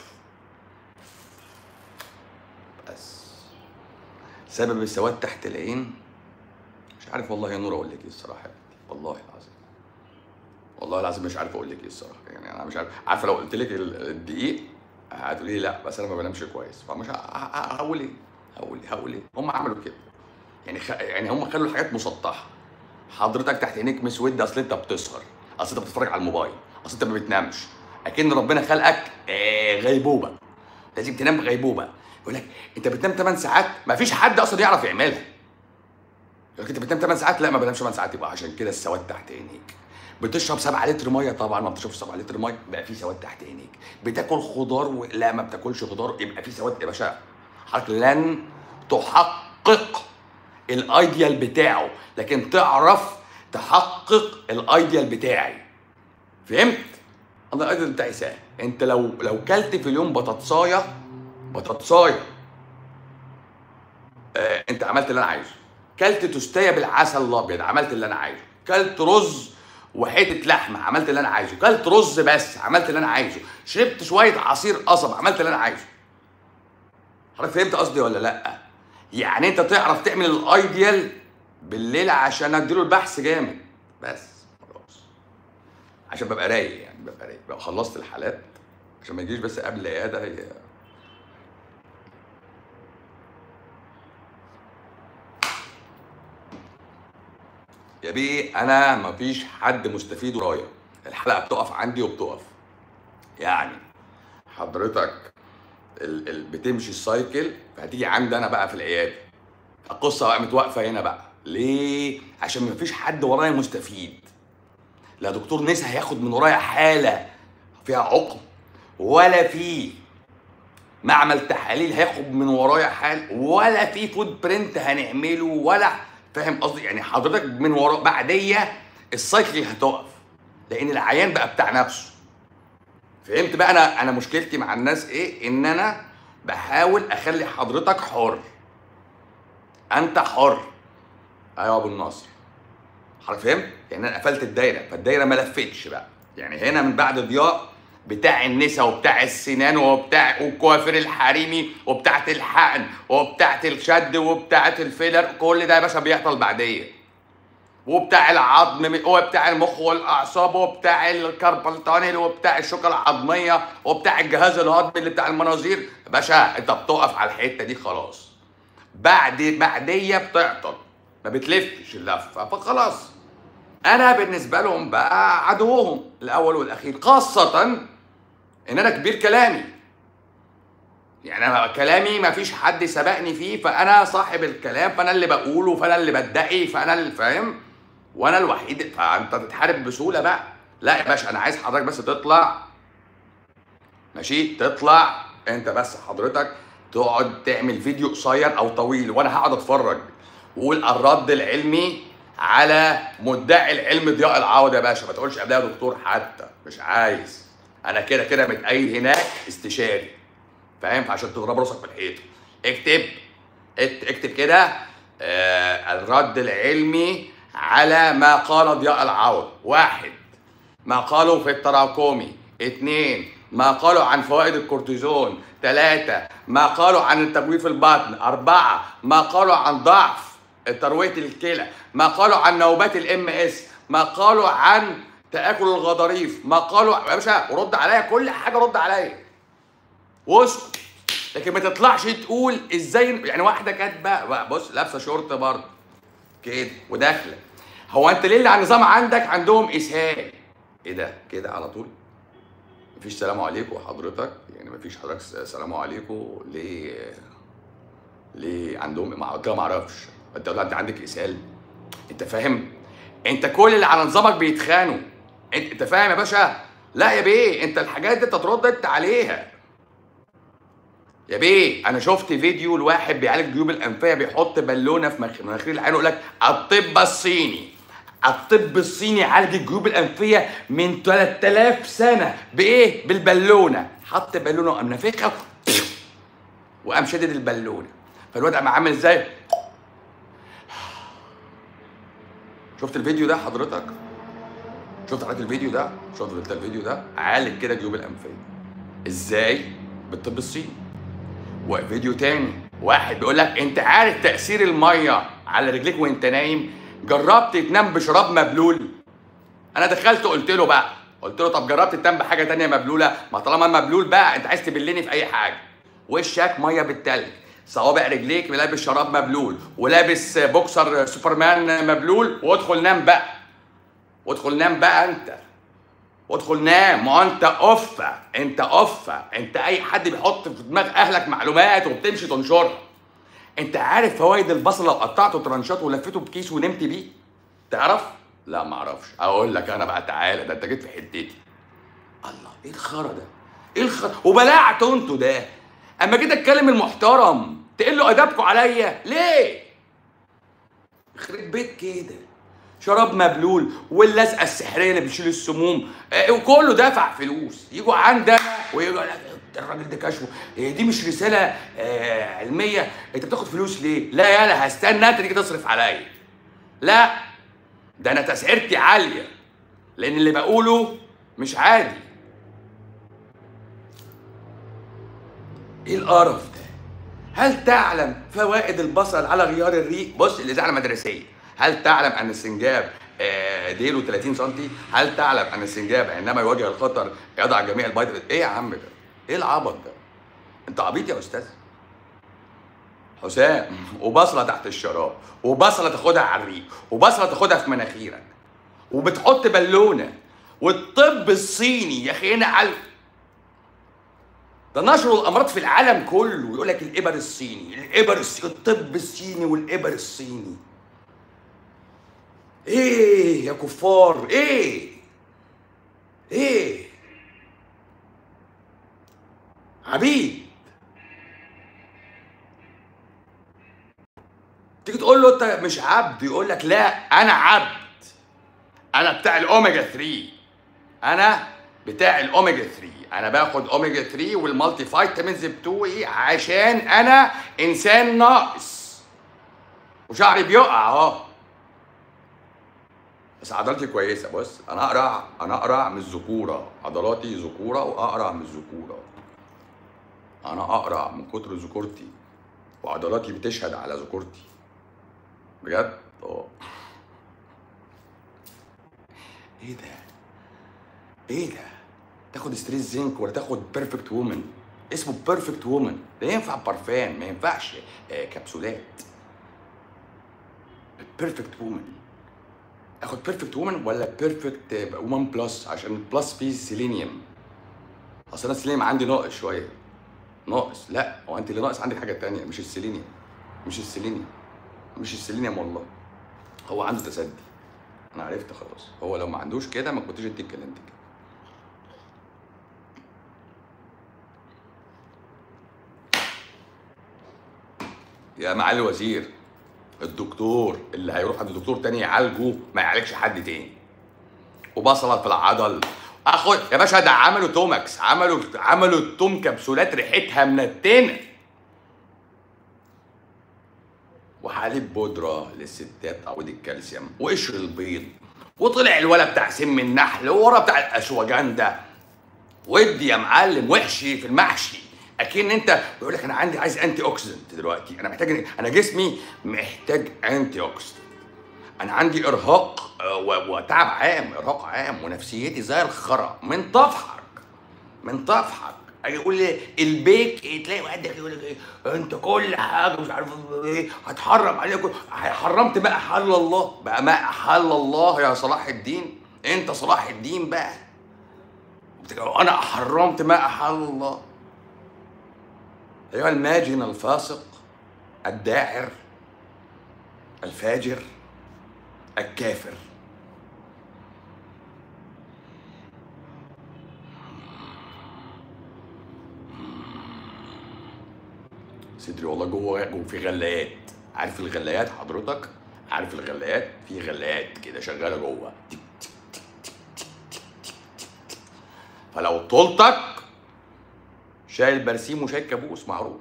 بس سبب السواد تحت العين مش عارف والله يا نور اقول لك ايه الصراحه يا بنتي والله العظيم والله العظيم مش عارف اقول لك ايه الصراحه يعني انا مش عارف عارفه لو قلت لك ال- الدقيق هتقولي لي لا بس انا ما بنامش كويس فمش ه- ه- هقول ايه هقول ايه هقول ايه هم عملوا كده يعني خ... يعني هم خلوا الحاجات مسطحه حضرتك تحت عينيك مسود اصل انت بتسهر اصل انت بتتفرج على الموبايل اصل انت ما بتنامش اكن ربنا خلقك آه، غيبوبه لازم تنام غيبوبه يقول لك انت بتنام 8 ساعات ما فيش حد اصلا يعرف يعملها يقول لك انت بتنام 8 ساعات لا ما بنامش 8 ساعات يبقى عشان كده السواد تحت عينيك بتشرب 7 لتر ميه طبعا ما بتشربش 7 لتر ميه بقى في سواد تحت عينيك بتاكل خضار و... لا ما بتاكلش خضار يبقى في سواد يا باشا حضرتك لن تحقق الايديال بتاعه لكن تعرف تحقق الايديال بتاعي فهمت انا الايديال بتاعي سهل انت لو لو كلت في اليوم بطاطسايه بطاطسايه آه انت عملت اللي انا عايزه كلت توستايه بالعسل الابيض عملت اللي انا عايزه كلت رز وحته لحمه عملت اللي انا عايزه كلت رز بس عملت اللي انا عايزه شربت شويه عصير قصب عملت اللي انا عايزه حضرتك فهمت قصدي ولا لا يعني انت تعرف تعمل الايديال بالليل عشان اديله البحث جامد بس خلاص عشان ببقى رايق يعني ببقى رايق ببقى خلصت الحالات عشان ما يجيش بس قبل العياده هي يا بيه انا مفيش حد مستفيد ورايا الحلقه بتقف عندي وبتقف يعني حضرتك ال ال بتمشي السايكل فهتيجي عندي انا بقى في العياده القصه بقى متوقفه هنا بقى ليه عشان مفيش حد ورايا مستفيد لا دكتور نسا هياخد من ورايا حاله فيها عقم ولا في معمل تحاليل هياخد من ورايا حال ولا في فود برنت هنعمله ولا فاهم قصدي يعني حضرتك من ورا بعديه السايكل هتقف لان العيان بقى بتاع نفسه فهمت بقى انا انا مشكلتي مع الناس ايه ان انا بحاول اخلي حضرتك حر انت حر ايوه يا ابو النصر حضرتك فهمت يعني انا قفلت الدايره فالدايره ما لفتش بقى يعني هنا من بعد ضياء بتاع النسا وبتاع السنان وبتاع والكوافير الحريمي وبتاعت الحقن وبتاعت الشد وبتاعت الفيلر كل ده يا باشا بيحصل بعديه وبتاع العظم وبتاع المخ والاعصاب وبتاع الكربلتانيل وبتاع الشوكه العظميه وبتاع الجهاز الهضمي اللي بتاع المناظير يا باشا انت بتقف على الحته دي خلاص بعد بعديه بتعطل ما بتلفش اللفه فخلاص انا بالنسبه لهم بقى عدوهم الاول والاخير خاصه ان انا كبير كلامي يعني انا كلامي ما فيش حد سبقني فيه فانا صاحب الكلام فانا اللي بقوله فانا اللي بدعي فانا اللي فاهم وانا الوحيد فانت تتحارب بسهوله بقى لا يا باشا انا عايز حضرتك بس تطلع ماشي تطلع انت بس حضرتك تقعد تعمل فيديو قصير او طويل وانا هقعد اتفرج وقول الرد العلمي على مدعي العلم ضياء العوض يا باشا ما تقولش قبلها دكتور حتى مش عايز انا كده كده متأيد هناك استشاري فاهم فعشان تضرب راسك في الحيطه اكتب اكت- اكتب كده آه الرد العلمي على ما قال ضياء العوض واحد ما قالوا في التراكمي اثنين ما قالوا عن فوائد الكورتيزون ثلاثة ما قالوا عن تجويف البطن أربعة ما قالوا عن ضعف تروية الكلى ما قالوا عن نوبات الام اس ما قالوا عن تاكل الغضاريف ما قالوا يا باشا ورد عليا كل حاجه رد عليا واسكت لكن ما تطلعش تقول ازاي يعني واحده كاتبه بص لابسه شورت برضه كده وداخله هو انت ليه اللي على النظام عندك عندهم اسهال ايه ده كده على طول مفيش سلام عليكم حضرتك يعني مفيش حضرتك سلام عليكم ليه ليه عندهم ما قلت لها ما اعرفش انت قلت لها انت عندك اسهال انت فاهم انت كل اللي على نظامك بيتخانوا انت انت فاهم يا باشا لا يا بيه انت الحاجات دي انت ترد انت عليها يا بيه انا شفت فيديو لواحد بيعالج جيوب الانفيه بيحط بالونه في مخ- مناخير العين ويقول لك الطب الصيني الطب الصيني عالج الجيوب الانفيه من 3000 سنه بايه بالبالونه حط بالونه وقام نافخها وقام شدد البالونه فالواد قام عامل ازاي شفت الفيديو ده حضرتك شفت حضرتك الفيديو ده شفت انت الفيديو ده عالج كده جيوب الانفيه ازاي بالطب الصيني وفيديو تاني واحد بيقول لك انت عارف تاثير الميه على رجليك وانت نايم جربت تنام بشراب مبلول انا دخلت قلت له بقى قلت له طب جربت تنام بحاجه تانية مبلوله ما طالما مبلول بقى انت عايز تبلني في اي حاجه وشك ميه بالتلج صوابع رجليك لابس شراب مبلول ولابس بوكسر سوبرمان مبلول وادخل نام بقى وادخل نام بقى انت وادخل نام ما هو انت قفه انت قفه انت اي حد بيحط في دماغ اهلك معلومات وبتمشي تنشرها انت عارف فوائد البصل لو قطعته ترانشات ولفيته بكيس ونمت بيه تعرف لا ما اعرفش اقول لك انا بقى تعالى ده انت جيت في حتتي الله ايه الخرا ده ايه الخرا وبلاعته انتوا ده اما جيت اتكلم المحترم تقلوا ادبكم عليا ليه يخرب بيت كده شراب مبلول واللزقه السحريه اللي بتشيل السموم آه، وكله دافع فلوس يجوا عندنا ويقول لك الراجل ده كشفه هي دي مش رساله آه، علميه انت بتاخد فلوس ليه؟ لا يالا هستنى انت تيجي تصرف عليا لا ده انا تسعيرتي عاليه لان اللي بقوله مش عادي ايه القرف ده؟ هل تعلم فوائد البصل على غيار الريق؟ بص الاذاعه المدرسيه هل تعلم ان السنجاب آه، ديله 30 سم؟ هل تعلم ان السنجاب عندما يواجه الخطر يضع جميع البيض ايه يا عم ده؟ ايه العبط ده؟ انت عبيط يا استاذ؟ حسام وبصله تحت الشراب وبصله تاخدها على الريق وبصله تاخدها في مناخيرك وبتحط بالونه والطب الصيني يا اخي هنا على ده نشروا الامراض في العالم كله ويقول لك الابر الصيني الابر الصيني الطب الصيني والابر الصيني ايه يا كفار ايه ايه عبيد تيجي تقول له انت مش عبد يقول لك لا انا عبد انا بتاع الاوميجا 3 انا بتاع الاوميجا 3 انا باخد اوميجا 3 والمالتي فيتامينز بتوعي عشان انا انسان ناقص وشعري بيقع اهو بس عضلاتي كويسه بص انا اقرع انا اقرع من الذكوره عضلاتي ذكوره واقرع من الذكوره انا اقرع من كتر ذكورتي وعضلاتي بتشهد على ذكورتي بجد اه ايه ده ايه ده تاخد ستريس زنك ولا تاخد بيرفكت وومن اسمه بيرفكت وومن ده ينفع بارفان ما ينفعش آه، كبسولات بيرفكت وومن اخد بيرفكت وومن ولا بيرفكت وومن بلس عشان البلس فيه سيلينيوم اصل انا السيلينيوم عندي ناقص شويه ناقص لا هو انت اللي ناقص عندك حاجه تانية مش السيلينيوم مش السيلينيوم مش السيلينيوم والله هو عنده تسدي انا عرفت خلاص هو لو ما عندوش كده ما كنتش انت اتكلمت كده يا معالي الوزير الدكتور اللي هيروح عند دكتور تاني يعالجه ما يعالجش حد تاني وبصلت في العضل اخد يا باشا ده عملوا تومكس عملوا عملوا التوم كبسولات ريحتها منتنه وحليب بودره للستات تعويض الكالسيوم وقشر البيض وطلع الولا بتاع سم النحل وورا بتاع الاشواجندا ودي يا معلم وحشي في المحشي اكن انت بيقول لك انا عندي عايز انتي اوكسيدنت دلوقتي انا محتاج انا جسمي محتاج انتي اوكسيدنت انا عندي ارهاق آه، و- وتعب عام ارهاق عام ونفسيتي زي الخرا من طفحك من طفحك اجي يقول لي البيك تلاقي واحد داخل يقول لك ايه انت كل حاجه مش عارف ايه هتحرم عليك حرمت ماء حل الله بقى ماء حل الله يا صلاح الدين انت صلاح الدين بقى بتقول انا حرمت ماء حل الله ايها الماجن الفاسق الداعر الفاجر الكافر صدري والله جوه جوه في غلايات عارف الغلايات حضرتك عارف الغلايات في غلايات كده شغاله جوه تك تك تك تك تك تك تك تك تك. فلو طولتك شايل برسيم وشايل كابوس معروف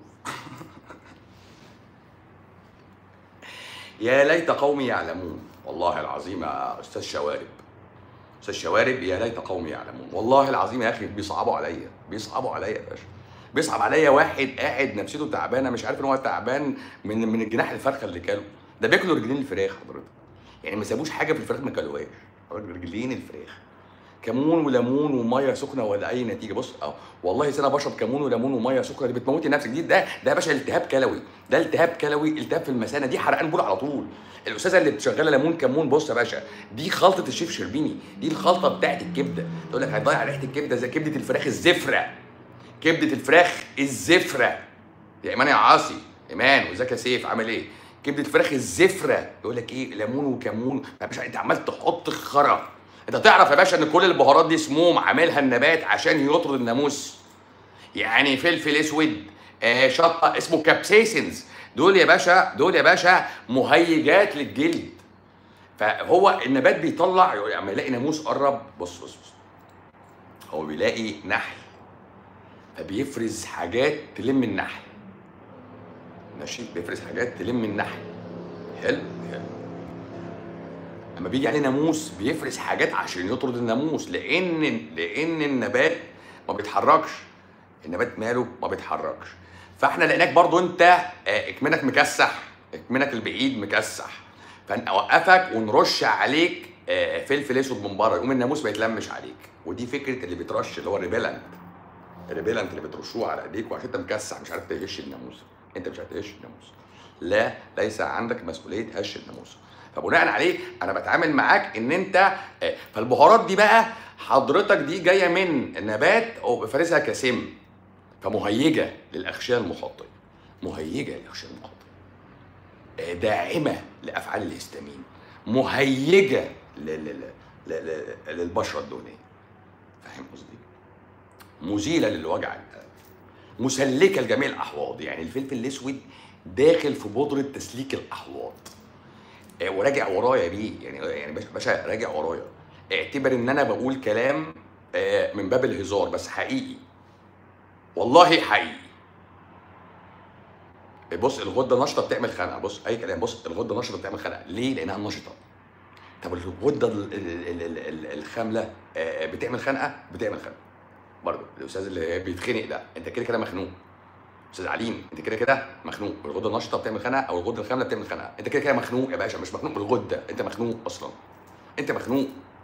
يا ليت قومي يعلمون والله العظيم يا استاذ شوارب استاذ شوارب يا ليت قومي يعلمون والله العظيم يا اخي بيصعبوا عليا بيصعبوا عليا يا باشا بيصعب عليا واحد قاعد نفسيته تعبانه مش عارف ان هو تعبان من من الجناح الفرخه اللي كاله ده بياكلوا رجلين الفراخ حضرتك يعني ما سابوش حاجه في الفراخ ما كلوهاش رجلين الفراخ كمون وليمون وميه سخنه ولا اي نتيجه بص اه والله انا بشرب كمون وليمون وميه سخنه دي بتموتي نفسك دي ده ده يا باشا التهاب كلوي ده التهاب كلوي التهاب في المثانه دي حرقان بول على طول الاستاذه اللي بتشغله ليمون كمون بص يا باشا دي خلطه الشيف شربيني دي الخلطه بتاعت الكبده تقول لك هتضيع ريحه الكبده زي كبده الفراخ الزفره كبده الفراخ الزفره يا ايمان يا عاصي ايمان وازيك يا سيف عامل ايه كبده الفراخ الزفره يقول لك ايه ليمون وكمون يا باشا انت عمال تحط خرا انت تعرف يا باشا ان كل البهارات دي سموم عاملها النبات عشان يطرد الناموس يعني فلفل اسود آه شطه اسمه كابسيسنز دول يا باشا دول يا باشا مهيجات للجلد فهو النبات بيطلع لما يلاقي ناموس قرب بص بص بص هو بيلاقي نحل فبيفرز حاجات تلم النحل ماشي بيفرز حاجات تلم النحل حلو حلو اما بيجي عليه ناموس بيفرز حاجات عشان يطرد الناموس لان لان النبات ما بيتحركش النبات ماله ما بيتحركش فاحنا لقيناك برضو انت آه، اكمنك مكسح اكمنك البعيد مكسح فنوقفك ونرش عليك آه، فلفل اسود من بره يقوم الناموس ما يتلمش عليك ودي فكره اللي بيترش اللي هو الريبيلنت الريبيلنت اللي بترشوه على ايديك وعشان انت مكسح مش عارف تهش الناموس انت مش هتهش الناموس لا ليس عندك مسؤوليه هش الناموس فبناء عليه انا بتعامل معاك ان انت آه، فالبهارات دي بقى حضرتك دي جايه من نبات او فارسها كسم فمهيجه للاغشيه المخاطيه مهيجه للاغشيه المخاطيه آه، داعمه لافعال الهستامين مهيجه ل- ل- ل- ل- ل- للبشره الدهنيه فاهم قصدي؟ مزيله للوجع القلب مسلكه لجميع الاحواض يعني الفلفل الاسود داخل في بودره تسليك الاحواض آه، وراجع ورايا بيه يعني يعني باشا- باشا راجع ورايا اعتبر ان انا بقول كلام آه، من باب الهزار بس حقيقي والله حقيقي بص الغده نشطه بتعمل خنقه بص اي كلام بص الغده نشطه بتعمل خنقه ليه لانها نشطه طب الغده ال- ال- ال- ال- ال- الخامله آه، بتعمل خنقه بتعمل خنقه برضه الاستاذ اللي بيتخنق ده انت كده كده مخنوق استاذ عليم انت كده كده مخنوق الغده النشطه بتعمل خنقه او الغده الخامله بتعمل خنقه انت كده كده مخنوق يا باشا مش مخنوق بالغده انت مخنوق اصلا انت مخنوق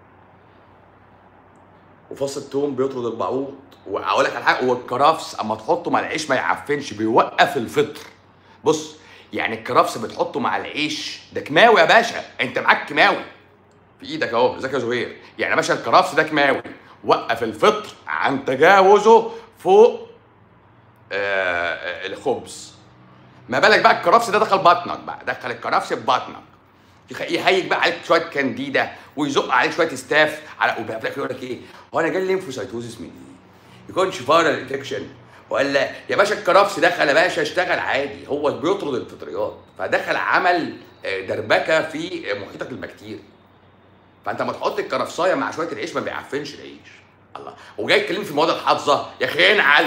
وفص التوم بيطرد البعوض واقول لك على حاجه والكرفس اما تحطه مع العيش ما يعفنش بيوقف الفطر بص يعني الكرفس بتحطه مع العيش ده كيماوي يا باشا انت معاك كيماوي في ايدك اهو ازيك يا زهير يعني يا باشا الكرفس ده كيماوي وقف الفطر عن تجاوزه فوق آه آه، الخبز ما بالك بقى الكرفس ده دخل بطنك بقى دخل الكرفس في بطنك يخ- يهيج بقى عليك شويه كانديدا ويزق عليك شويه استاف على وبقى في الآخر يقول لك ايه هو انا جالي ليمفوسايتوزس من ايه؟ يكونش فايرال انفكشن ولا يا باشا الكرفس دخل يا باشا اشتغل عادي هو بيطرد الفطريات فدخل عمل آه، دربكه في محيطك البكتيري فانت لما تحط الكرفسايه مع شويه العيش ما بيعفنش العيش الله وجاي تكلمني في المواد الحافظه يا اخي انعل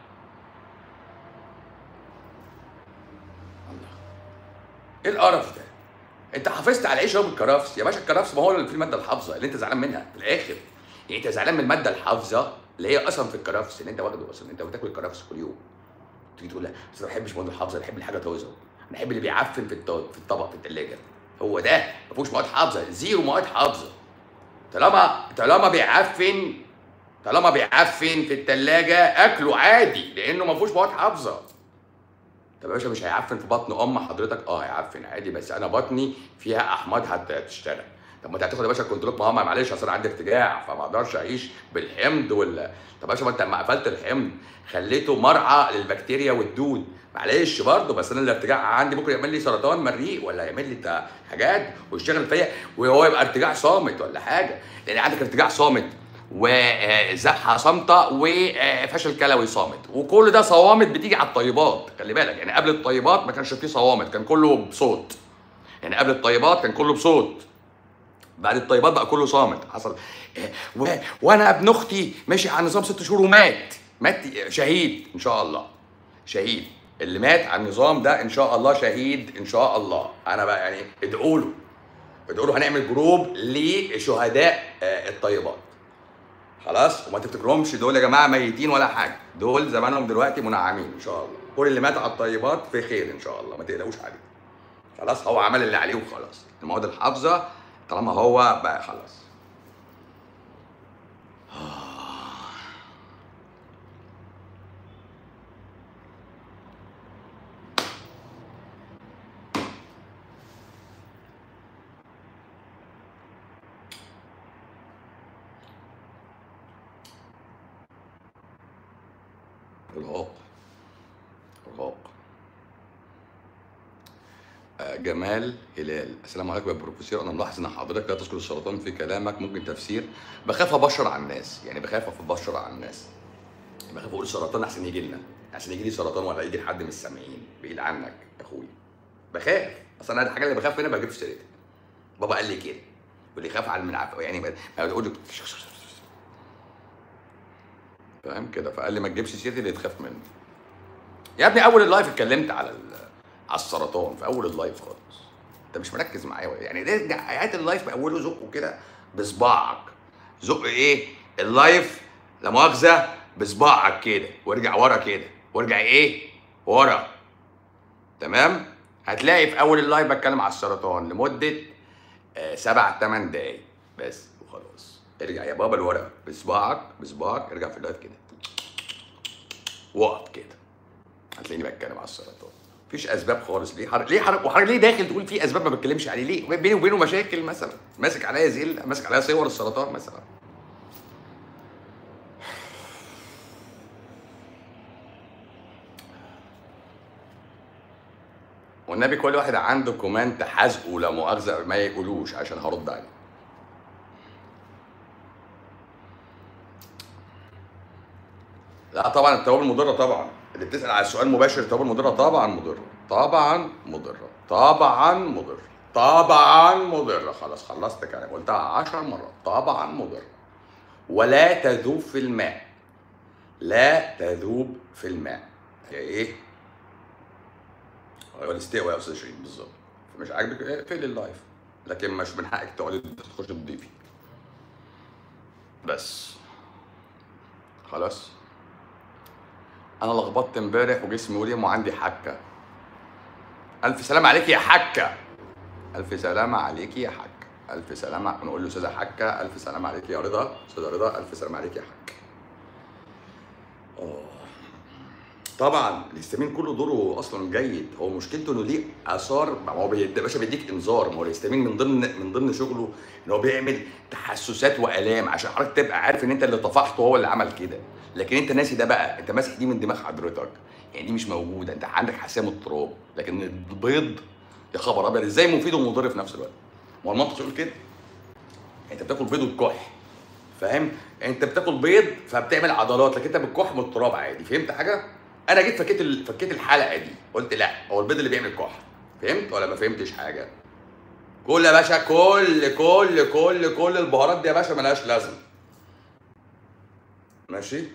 الله ايه القرف ده؟ انت حافظت على العيش اهو بالكرفس يا باشا الكرفس ما هو اللي فيه الماده الحافظه اللي انت زعلان منها في الاخر يعني انت زعلان من الماده الحافظه اللي هي اصلا في الكرفس اللي انت واخده اصلا انت بتاكل الكرفس كل يوم تيجي تقول لا بس انا ما بحبش المواد الحافظه انا بحب الحاجه طازه انا بحب اللي بيعفن في الط- في الطبق في الثلاجه هو ده ما فيهوش مواد حافظه زيرو مواد حافظه طالما طالما بيعفن طالما بيعفن في التلاجة اكله عادي لانه ما فيهوش مواد حافظه طب يا باشا مش هيعفن في بطن ام حضرتك اه هيعفن عادي بس انا بطني فيها احماض هتشتغل طب ما انت هتاخد يا باشا كنترول ما هو معلش اصل عندي ارتجاع فما اقدرش اعيش بالحمض ولا طب يا باشا ما انت لما قفلت الحمض خليته مرعى للبكتيريا والدود معلش برضه بس انا الارتجاع عندي ممكن يعمل لي سرطان مريء ولا يعمل لي تا- حاجات ويشتغل فيا وهو يبقى ارتجاع صامت ولا حاجه لان عندك ارتجاع صامت وزحه صامته وفشل كلوي صامت وكل ده صوامت بتيجي على الطيبات خلي بالك يعني قبل الطيبات ما كانش فيه صوامت كان كله بصوت يعني قبل الطيبات كان كله بصوت بعد الطيبات بقى كله صامت حصل و... وانا ابن اختي ماشي على نظام ست شهور ومات مات شهيد ان شاء الله شهيد اللي مات على النظام ده ان شاء الله شهيد ان شاء الله انا بقى يعني ادعوا له ادعوا له هنعمل جروب لشهداء آه، الطيبات خلاص وما تفتكرهمش دول يا جماعه ميتين ولا حاجه دول زمانهم دلوقتي منعمين ان شاء الله كل اللي مات على الطيبات في خير ان شاء الله ما تقلقوش عليه خلاص هو عمل اللي عليه وخلاص المواد الحافظه طالما هو بقى خلاص ارهاق ارهاق آه، جمال هلال السلام عليكم يا بروفيسور انا ملاحظ ان حضرتك لا تذكر السرطان في كلامك ممكن تفسير بخاف ابشر على الناس يعني بخاف ابشر على الناس بخاف اقول السرطان احسن يجي لنا عشان يجي لي سرطان ولا يجي لحد من السامعين بعيد عنك يا اخوي بخاف اصل انا الحاجه اللي بخاف منها بجيب في سيرتها بابا قال لي كده واللي يخاف على المنعف يعني ما ما بتقول لي فاهم كده فقال لي ما تجيبش سيرتي اللي تخاف منه يا ابني اول اللايف اتكلمت على ال- على السرطان في اول اللايف خالص انت مش مركز معايا يعني ده هات اللايف باوله زقه كده بصباعك زق ايه اللايف لا مؤاخذه بصباعك كده وارجع ورا كده وارجع ايه ورا تمام هتلاقي في اول اللايف بتكلم على السرطان لمده آه، سبع ثمان دقايق بس وخلاص ارجع يا بابا لورا بصباعك بصباعك ارجع في اللايف كده وقف كده هتلاقيني بتكلم على السرطان مفيش اسباب خالص ليه حر... ليه حر... وحضرتك ليه داخل تقول في اسباب ما بتكلمش عليه ليه بيني وبينه مشاكل مثلا ماسك عليا زل ماسك عليا صور السرطان مثلا والنبي كل واحد عنده كومنت حزقه لا مؤاخذه ما يقولوش عشان هرد عليه لا طبعا التوابل مضره طبعا اللي بتسال على السؤال مباشر التوابل مضره طبعا مضره طبعا مضره طبعا مضره طبعا مضره خلاص خلصت كلام قلتها 10 مرات طبعا مضره ولا تذوب في الماء لا تذوب في الماء هي ايه؟ هو الاستواء يا استاذ شيرين بالظبط مش عاجبك اقفل اللايف لكن مش من حقك تقعدي تخش تضيفي بس خلاص انا لخبطت امبارح وجسمي وليم وعندي حكه الف سلام عليك يا حكه الف سلامه عليك يا حكه الف سلامه نقول له استاذه حكه الف سلامه عليك يا رضا استاذه رضا الف سلامه عليك يا حكه اه طبعا الهستامين كله دوره اصلا جيد هو مشكلته انه ليه اثار ما هو بي- يا باشا بيديك انذار ما هو الهستامين من ضمن من ضمن شغله ان هو بيعمل تحسسات والام عشان حضرتك تبقى عارف ان انت اللي طفحته هو اللي عمل كده لكن انت ناسي ده بقى انت ماسك دي من دماغ حضرتك يعني دي مش موجوده انت عندك حساسيه من التراب لكن البيض يا خبر ابيض ازاي مفيد ومضر في نفس الوقت ما هو المنطق يقول كده انت بتاكل بيض وتكح فاهم انت بتاكل بيض فبتعمل عضلات لكن انت بتكح من التراب عادي فهمت حاجه انا جيت فكيت ال... فكيت الحلقه دي قلت لا هو البيض اللي بيعمل كح فهمت ولا ما فهمتش حاجه كل يا باشا كل كل كل كل البهارات دي يا باشا ملهاش لازمه ماشي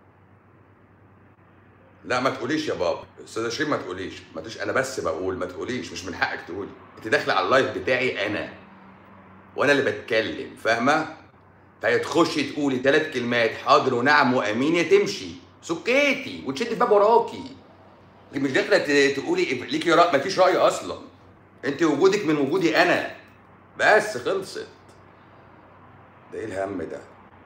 لا ما تقوليش يا بابا استاذه شيرين ما تقوليش ما تقوليش انا بس بقول ما تقوليش مش من حقك تقولي انت داخله على اللايف بتاعي انا وانا اللي بتكلم فاهمه فهي تخشي تقولي ثلاث كلمات حاضر ونعم وامين يا تمشي سكيتي وتشد الباب وراكي لكن مش داخله ت- تقولي ليكي راي مفيش راي اصلا انت وجودك من وجودي انا بس خلصت ده ايه الهم ده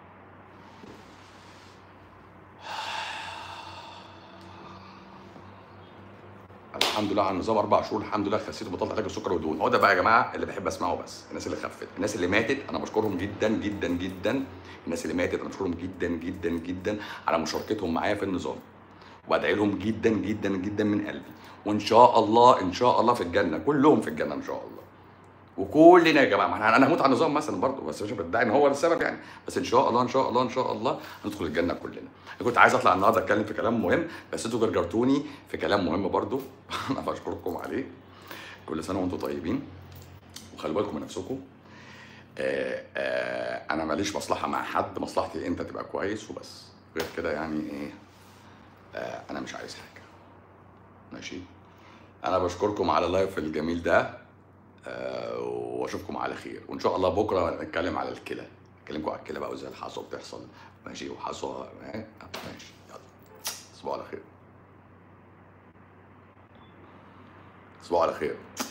الحمد لله على النظام اربع شهور الحمد لله خسيت وبطلت علاج السكر والدهون هو ده بقى يا جماعه اللي بحب اسمعه بس الناس اللي خفت الناس اللي ماتت انا بشكرهم جدا جدا جدا الناس اللي ماتت انا بشكرهم جدا جدا جدا على مشاركتهم معايا في النظام وادعي لهم جدا جدا جدا من قلبي وان شاء الله ان شاء الله في الجنه كلهم في الجنه ان شاء الله وكلنا يا جماعه ما انا أنا هموت على النظام مثلا برضه بس مش بدعي ان هو السبب يعني بس ان شاء الله ان شاء الله ان شاء الله ندخل الجنه كلنا انا كنت عايز اطلع النهارده اتكلم في كلام مهم بس انتوا جرجرتوني في كلام مهم برضه انا بشكركم عليه كل سنه وانتم طيبين وخلوا بالكم من نفسكم آه آه انا ماليش مصلحه مع حد مصلحتي انت تبقى كويس وبس غير كده يعني ايه آه انا مش عايز حاجه ماشي انا بشكركم على اللايف الجميل ده آه، واشوفكم على خير وان شاء الله بكره نتكلم على الكلى نكلمكم على الكلى بقى وازاي الحصوه بتحصل ماشي وحصوه آه، ماشي يلا تصبحوا على خير تصبحوا على خير